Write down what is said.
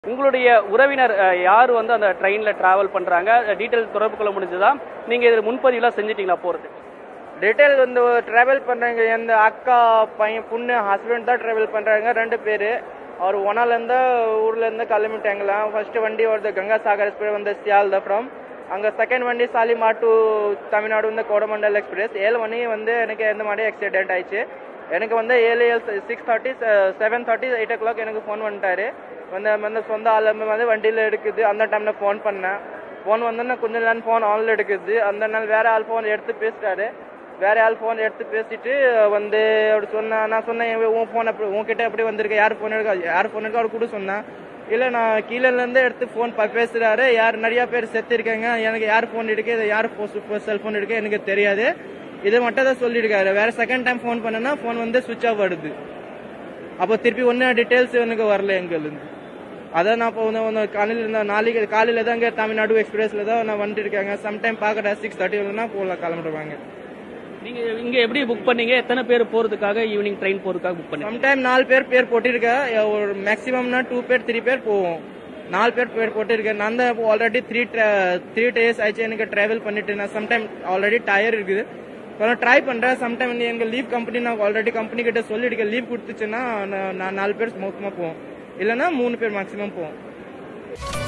உங்களுடைய உறவினர் அஹ், யார் வந்து அந்த ட்ரெயினில் டிராவல் பண்ணுறாங்க டீட்டெயில் தொடர்பு கொள்ள முடிஞ்சதா நீங்கள் இது முன்பதிவுலாம் செஞ்சிட்டீங்களா போகிறது டீட்டெயில் வந்து ட்ராவல் பண்ணுறாங்க எந்த அக்கா பையன் பொண்ணு ஹஸ்பண்ட் தான் ட்ராவல் பண்ணுறாங்க ரெண்டு பேர் அவர் ஒனாலேருந்து ஊர்லேருந்து கிளம்பிட்டாங்களாம் ஃபர்ஸ்ட் வண்டி வருது கங்கா சாகர் எக்ஸ்பிரஸ் வந்து சியால் ஃப்ரம் அங்கே செகண்ட் வண்டி சாலிமார் டு தமிழ்நாடு வந்து கோடமண்டல் எக்ஸ்பிரஸ் ஏழு மணி வந்து எனக்கு இந்த மாதிரி ஆக்சிடென்ட் ஆயிடுச்சு எனக்கு வந்து ஏழு ஏழு six thirty seven thirty eight o'clock எனக்கு ஃபோன் பண்ணிட்டாரு வந்து வந்து சொந்த ஆள் வந்து வண்டியில் எடுக்குது அந்த டைமில் ஃபோன் பண்ணேன் ஃபோன் வந்தோன்னா கொஞ்ச நேரம் ஃபோன் ஆன்ல எடுக்குது அந்த நாள் வேற ஆள் ஃபோன் எடுத்து பேசிட்டாரு வேற ஆள் ஃபோன் எடுத்து பேசிட்டு வந்து அப்படி சொன்னா நான் சொன்னேன் இவன் உன் ஃபோன் அப்படி உன்கிட்ட எப்படி வந்திருக்க யார் ஃபோன் எடுக்க யார் ஃபோன் எடுக்க அவர் கூட சொன்னேன் இல்லை நான் கீழே இருந்து எடுத்து ஃபோன் பேசுறாரு யார் நிறைய பேர் செத்து இருக்காங்க எனக்கு யார் ஃபோன் எடுக்க இது யார் செல்ஃபோன் எடுக்க எனக்கு தெரியாது இது மட்டும் தான் சொல்லியிருக்காரு வேற செகண்ட் டைம் ஃபோன் பண்ணனா ஃபோன் வந்து சுவிச் ஆஃப் ஆடுது அப்போ திருப்பி ஒன்றும் டீட்டெயில்ஸ் எனக்கு வரல எங்களுக்கு அதான் நான் இப்போ வந்து ஒன்று காலையில் இருந்த நாளைக்கு காலையில் தான் இங்கே தமிழ்நாடு எக்ஸ்பிரஸில் தான் நான் வந்துட்டு இருக்காங்க சம்டைம் பார்க்கறேன் சிக்ஸ் தேர்ட்டி இல்லைன்னா போகலாம் கிளம்பிடுவாங்க நீங்கள் இங்கே எப்படி புக் பண்ணீங்க எத்தனை பேர் போகிறதுக்காக ஈவினிங் ட்ரெயின் போகிறதுக்காக புக் பண்ணீங்க சம்டைம் நாலு பேர் பேர் போட்டிருக்கேன் ஒரு மேக்ஸிமம்னா டூ பேர் த்ரீ பேர் போவோம் நாலு பேர் பேர் போட்டிருக்கேன் நான் தான் ஆல்ரெடி த்ரீ த்ரீ டேஸ் ஆயிடுச்சு எனக்கு டிராவல் பண்ணிட்டு நான் சம்டைம் ஆல்ரெடி டயர் இருக்குது கொஞ்சம் ட்ரை பண்றேன் சம்டைம் வந்து எங்க லீவ் கம்பெனி நான் ஆல்ரெடி கம்பெனி கிட்ட சொல்லிருக்கேன் லீவ் கொடுத்துச்சுன்னா நான் நான் நாலு பேர் மொத்தமாக போவோம் இல்லைன்னா மூணு பேர் மேக்ஸிமம் போவோம்